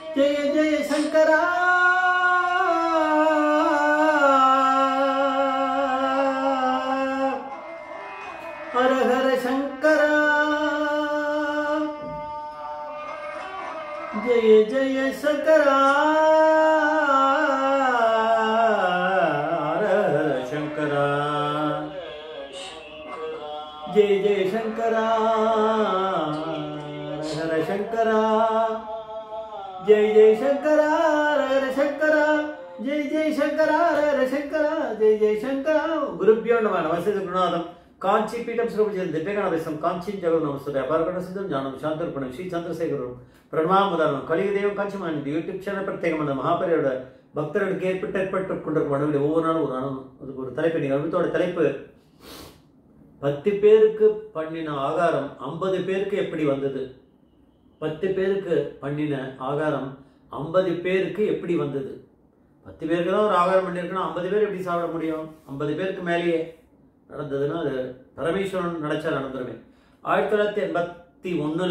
ஜெய ஜெய சங்கரா ஹர ஹர சங்கரா ஜெய ஜெய சங்கரா ஹர ஹர சங்கரா ஜெய ஜெய சங்கரா ஹர ஹர சங்கரா ஜெய ஜெய சங்கரா ஹர ஹர சங்கரா ஜெய ஜெய சங்கரா ஹர ஹர சங்கரா ஜெய ஜெய சங்கரா குருப்பியோ நம நமஸ்தே குருநாதம் காஞ்சி பீఠం శ్రీపూజలు దివ్యగణాభ్యసం కాంచీ జగన్ నమస్తే అపారగణ సిద్ధం జ్ఞానం శాంతర్పణం శ్రీ చంద్రశేఖరం பிரணாமதானம் கலியுதேவம் காட்சிமான் இந்த யூடியூப் சேனல் பிரத்யேகமான மகாபரியோட பக்தர்களுக்கு ஏற்பட்ட ஏற்பட்டு கொண்டிருக்கும் மனதில் ஒவ்வொரு நாளும் ஒரு நாளும் அதுக்கு ஒரு தலைப்பு நீங்கள் அமித்தோட தலைப்பு பத்து பேருக்கு பண்ணின ஆகாரம் ஐம்பது பேருக்கு எப்படி வந்தது பத்து பேருக்கு பண்ணின ஆகாரம் ஐம்பது பேருக்கு எப்படி வந்தது பத்து பேருக்கு தான் ஒரு ஆகாரம் பண்ணியிருக்கணும் ஐம்பது பேர் எப்படி சாப்பிட முடியும் ஐம்பது பேருக்கு மேலேயே நடந்ததுன்னா அது பரமேஸ்வரன் நினைச்சா நடந்துருமே ஆயிரத்தி தொள்ளாயிரத்தி எண்பத்தி ஒன்றில்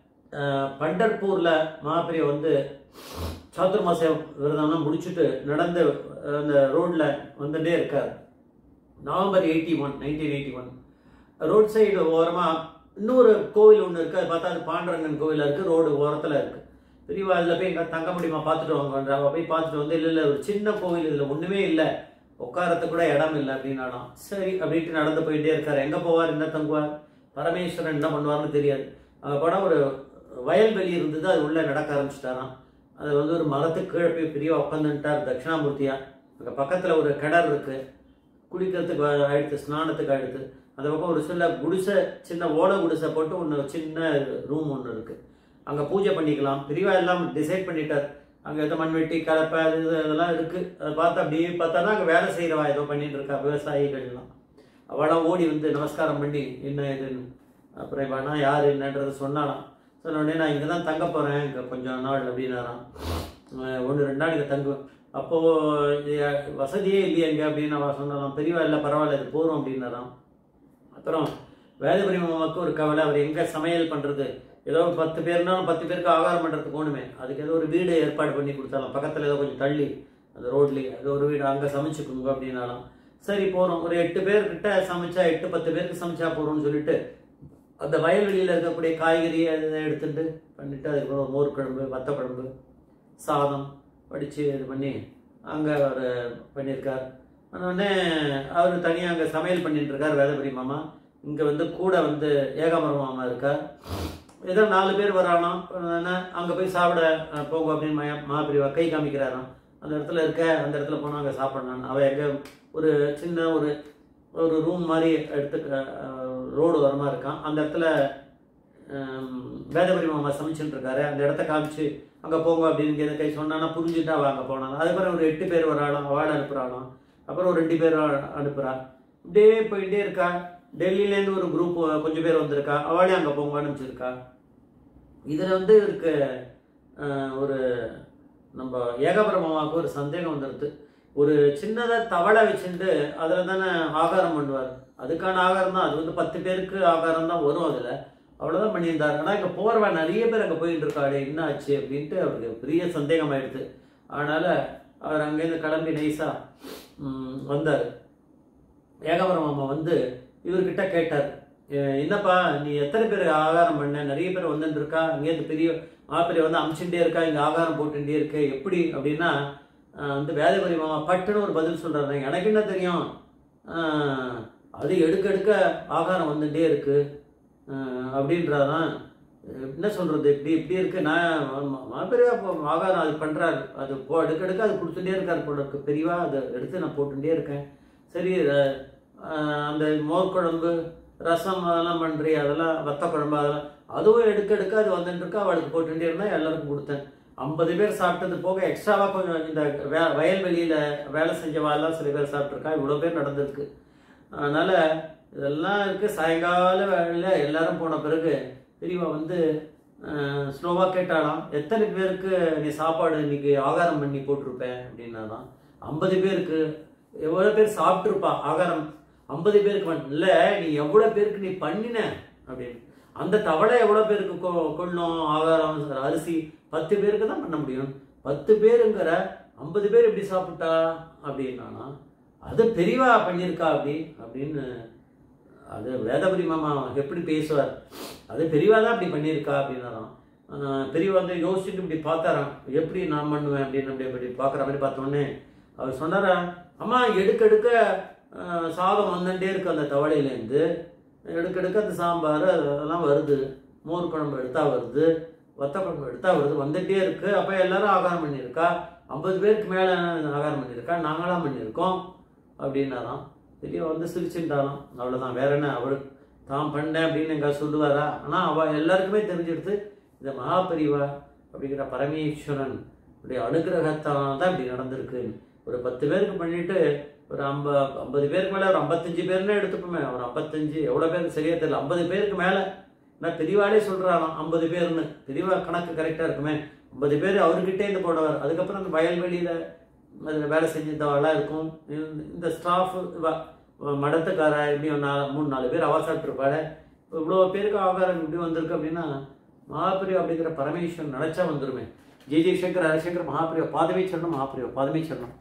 பண்டர்பூரில் மகாபிரிய வந்து சாதுர்மாச விரதம்லாம் முடிச்சுட்டு நடந்த அந்த ரோட்டில் வந்துட்டே இருக்கார் November eighty one nineteen eighty one road side ஓரமாக இன்னொரு கோவில் ஒன்று இருக்குது அது பார்த்தா அது பாண்டரங்கன் கோவிலாக இருக்குது ரோடு ஓரத்தில் இருக்குது பெரியவா அதில் போய் எங்கே தங்க முடியுமா பார்த்துட்டு வாங்கன்ற அவள் போய் பார்த்துட்டு வந்து இல்லை இல்லை ஒரு சின்ன கோவில் இதில் ஒன்றுமே இல்லை உட்காரத்துக்கு கூட இடம் இல்லை அப்படின்னாலும் சரி அப்படின்ட்டு நடந்து போயிட்டே இருக்கார் எங்கே போவார் என்ன தங்குவார் பரமேஸ்வரன் என்ன பண்ணுவார்னு தெரியாது அங்கே போனால் ஒரு வயல்வெளி இருந்தது அது உள்ளே நடக்க ஆரம்பிச்சிட்டாராம் அது வந்து ஒரு மரத்துக்கு கீழே போய் பெரிய உட்காந்துட்டார் தட்சிணாமூர்த்தியா அங்கே பக்கத்தில் ஒரு கிணறு இருக்குது குளிக்கிறதுக்கு ஆயிடுத்து ஸ்நானத்துக்கு ஆயிடுத்து அந்த பக்கம் ஒரு சில குடிசை சின்ன ஓலை குடிசை போட்டு ஒன்று சின்ன ரூம் ஒன்று இருக்குது அங்கே பூஜை பண்ணிக்கலாம் பெரியவா எல்லாம் டிசைட் பண்ணிட்டார் அங்கே ஏதோ மண்வெட்டி கலப்பை அது இது அதெல்லாம் இருக்குது அதை பார்த்து அப்படியே பார்த்தானா அங்கே வேலை செய்கிறவா ஏதோ பண்ணிட்டு இருக்கா விவசாயிகள்லாம் அவளாம் ஓடி வந்து நமஸ்காரம் பண்ணி என்ன இதுன்னு அப்புறம் இவனா யார் என்னன்றது சொன்னாலாம் சொன்ன உடனே நான் இங்கே தான் தங்க போகிறேன் இங்கே கொஞ்சம் நாள் அப்படின்னாராம் ஒன்று ரெண்டு நாள் இங்கே தங்குவேன் அப்போது வசதியே இல்லையே எங்கே அப்படின்னு அவன் சொன்னாலாம் பெரியவா இல்லை பரவாயில்ல இது போகிறோம் அப்படின்னாராம் அப்புறம் வேதபுரி மாமாவுக்கு ஒரு கவலை அவர் எங்கே சமையல் பண்ணுறது ஏதோ ஒரு பத்து பேர்னாலும் பத்து பேருக்கு ஆகாரம் பண்ணுறதுக்கு போகணுமே அதுக்கு ஏதோ ஒரு வீடு ஏற்பாடு பண்ணி கொடுத்தாலாம் பக்கத்தில் ஏதோ கொஞ்சம் தள்ளி அந்த ரோட்லேயே ஏதோ ஒரு வீடு அங்கே சமைச்சுக்கோங்க அப்படின்னாலாம் சரி போகிறோம் ஒரு எட்டு பேர்கிட்ட சமைச்சா எட்டு பத்து பேருக்கு சமைச்சா போகிறோம்னு சொல்லிட்டு அந்த வயல்வெளியில் இருக்கக்கூடிய காய்கறி அதை எடுத்துட்டு பண்ணிட்டு அதுக்கப்புறம் ஒரு மோர் குழம்பு வத்த குழம்பு சாதம் வடித்து இது பண்ணி அங்கே அவர் பண்ணியிருக்கார் உடனே அவர் தனியாக அங்கே சமையல் பண்ணிட்டு இருக்கார் வேதபுரி மாமா இங்கே வந்து கூட வந்து ஏகாமரம் மாமா இருக்கார் ஏதோ நாலு பேர் வரானாம் அங்கே போய் சாப்பிட அஹ், போங்க அப்படின்னு மய மகாபிரிவா கை காமிக்கிறாராம் அந்த இடத்துல இருக்க அந்த இடத்துல போனால் அங்கே சாப்பிடணும் அவள் எங்கே ஒரு சின்ன ஒரு ஒரு ரூம் மாதிரி எடுத்து ரோடு வரமா இருக்கான் அந்த இடத்துல ஹம், வேதபுரி மாமா சமைச்சுட்டு இருக்காரு அந்த இடத்த காமிச்சு அங்கே போங்க அப்படின்னு எது கை சொன்னானா புரிஞ்சுட்டா அவள் அங்கே போனாலும் அதுக்கப்புறம் ஒரு எட்டு பேர் வராளாம் அவள் அனுப்புகிறாளாம் அப்புறம் ஒரு ரெண்டு பேர் அனுப்புகிறா இப்படியே போயிட்டே இருக்கா டெல்லியிலேருந்து ஒரு குரூப் கொஞ்சம் பேர் வந்திருக்கா அவளே அங்கே போங்கன்னு அனுப்பிச்சிருக்கா இதில் வந்து இவருக்கு அஹ், ஒரு நம்ம ஏகாபுரம் மாமாவுக்கு ஒரு சந்தேகம் வந்துடுது ஒரு சின்னதாக தவளை வச்சுட்டு அதில் தானே ஆகாரம் பண்ணுவார் அதுக்கான ஆகாரம் தான் அது வந்து பத்து பேருக்கு ஆகாரம் தான் வரும் அதில் அவ்வளோதான் பண்ணியிருந்தார் ஆனால் இங்கே போகிறவ நிறைய பேர் அங்கே போயிட்டு இருக்காளே என்ன ஆச்சு அப்படின்ட்டு அவருக்கு பெரிய சந்தேகம் ஆயிடுது அதனால் அவர் அங்கேருந்து கிளம்பி நைஸாக வந்தார் ஏகாபுரம் மாமா வந்து இவர்கிட்ட கேட்டார் "எ- என்னப்பா நீ எத்தனை பேர் ஆகாரம் பண்ண நிறைய பேர் வந்துட்டு இருக்கா அங்கேருந்து பெரிய மாப்பிள்ளை வந்து அமிச்சுட்டே இருக்கா இங்கே ஆகாரம் போட்டுட்டே இருக்கு எப்படி அப்படின்னா ஆஹ் வந்து வேதபுரி மாமா பட்டுன்னு ஒரு பதில் சொல்றாரு எனக்கு என்ன தெரியும் ஆஹ் அது எடுக்க எடுக்க ஆகாரம் வந்துட்டே இருக்கு ஆஹ் அப்படின்றாராம் என்ன சொல்றது இப்படி இப்படி இருக்கு நான் மாபெரிய ஆகாரம் அது பண்றாரு அது போ எடுக்க எடுக்க அது கொடுத்துட்டே இருக்காரு போல இருக்கு பெரியவா அதை எடுத்து நான் போட்டுட்டே இருக்கேன் சரி ஆஹ் அந்த மோர் குழம்பு ரசம் அதெல்லாம் பண்றீ அதெல்லாம் வத்த குழம்பு அதெல்லாம் அதுவும் எடுக்க எடுக்க அது வந்துட்டு இருக்கு அவளுக்கு போட்டுட்டே இருந்தா எல்லாருக்கும் கொடுத்தேன் ஐம்பது பேர் சாப்பிட்டது போக எக்ஸ்ட்ராவா கொஞ்சம் இந்த வே வயல்வெளியில வேலை செஞ்சவாலாம் சில பேர் சாப்பிட்ருக்கா இவ்வளோ பேர் நடந்திருக்கு அதனால இதெல்லாம் இருக்கு சாயங்கால வேலையில எல்லாரும் போன பிறகு பெரியவா வந்து ஸ்லோவா கேட்டாலாம் எத்தனை பேருக்கு நீ சாப்பாடு இன்னைக்கு ஆகாரம் பண்ணி போட்டிருப்பேன் அப்படின்னாதான் ஐம்பது பேருக்கு எவ்வளோ பேர் சாப்பிட்ருப்பா ஆகாரம் ஐம்பது பேருக்கு பண்ண- இல்ல நீ எவ்வளோ பேருக்கு நீ பண்ணின அப்படின்னு அந்த தவளை எவ்வளோ பேருக்கு கொ- கொள்ளும் ஆகாரம் அரிசி பத்து பேருக்கு தான் பண்ண முடியும் பத்து பேருங்கிற ஐம்பது பேர் எப்படி சாப்பிட்டா அப்படின்னானா அது பெரியவா பண்ணியிருக்கா அப்படி அப்படின்னு அது வேதபுரி மாமா எப்படி பேசுவார் அது பெரியவா தான் அப்படி பண்ணியிருக்கா அப்படின்னாராம் ஆஹ் பெரியவா வந்து யோசிச்சுட்டு இப்படி பார்த்தாராம் எப்படி நான் பண்ணுவேன் அப்படின்னு அப்படி இப்படி பார்க்குற மாதிரி பார்த்தோன்னே அவர் சொன்னாரா அம்மா எடுக்க எடுக்க ஆஹ் சாதம் வந்துட்டே இருக்கு அந்த தவளையிலேருந்து எடுக்க எடுக்க அந்த சாம்பார் அதெல்லாம் வருது மோர் குழம்பு எடுத்தா வருது வத்த குழம்பு எடுத்தா வருது வந்துட்டே இருக்கு அப்போ எல்லாரும் ஆகாரம் பண்ணியிருக்கா ஐம்பது பேருக்கு மேலே ஆகாரம் பண்ணியிருக்கா நாங்களாம் பண்ணியிருக்கோம் அப்படின்னாராம் பெரிய வந்து சிரிச்சுட்டாராம் அவ்வளோதான் வேற என்ன அவரு தான் பண்ணேன் அப்படின்னு எங்க சொல்லுவாரா ஆனால் அவ எல்லாருக்குமே தெரிஞ்சிடுது இந்த மகாபரிவா அப்படிங்கிற பரமேஸ்வரன் உடைய அனுகிரகத்தால் தான் இப்படி நடந்திருக்கு ஒரு பத்து பேருக்கு பண்ணிட்டு ஒரு ஐம்ப ஐம்பது பேருக்கு மேலே ஒரு ஐம்பத்தஞ்சு பேர்னே எடுத்துப்போமே ஒரு ஐம்பத்தஞ்சு எவ்வளோ பேருக்கு சரியா தெரியல ஐம்பது பேருக்கு மேலே நான் பெரியவாளே சொல்கிறாராம் ஐம்பது பேர்னு பெரியவா கணக்கு கரெக்டாக இருக்குமே ஐம்பது பேர் அவர்கிட்டே இருந்து போடுவார் அதுக்கப்புறம் அந்த வயல்வெளியில் அதில் வேலை செஞ்சதவெல்லாம் இருக்கும் இந்த- இந்த ஸ்டாஃப் மடத்துக்கார இப்படி ஒரு நாலு மூணு நாலு பேர் அவா சாப்பிட்ருப்பாரு இவ்வளோ பேருக்கு ஆகாரம் இப்படி வந்திருக்கு அப்படின்னா மகாபிரிவா அப்படிங்கிற பரமேஸ்வரன் நினச்சா வந்துருமே ஜெய் ஜெய்சங்கர் ஹரிசங்கர் மகாபிரிவா பாதமே சொல்லணும் மகாபிரிவா பாதமே சொல்லணும்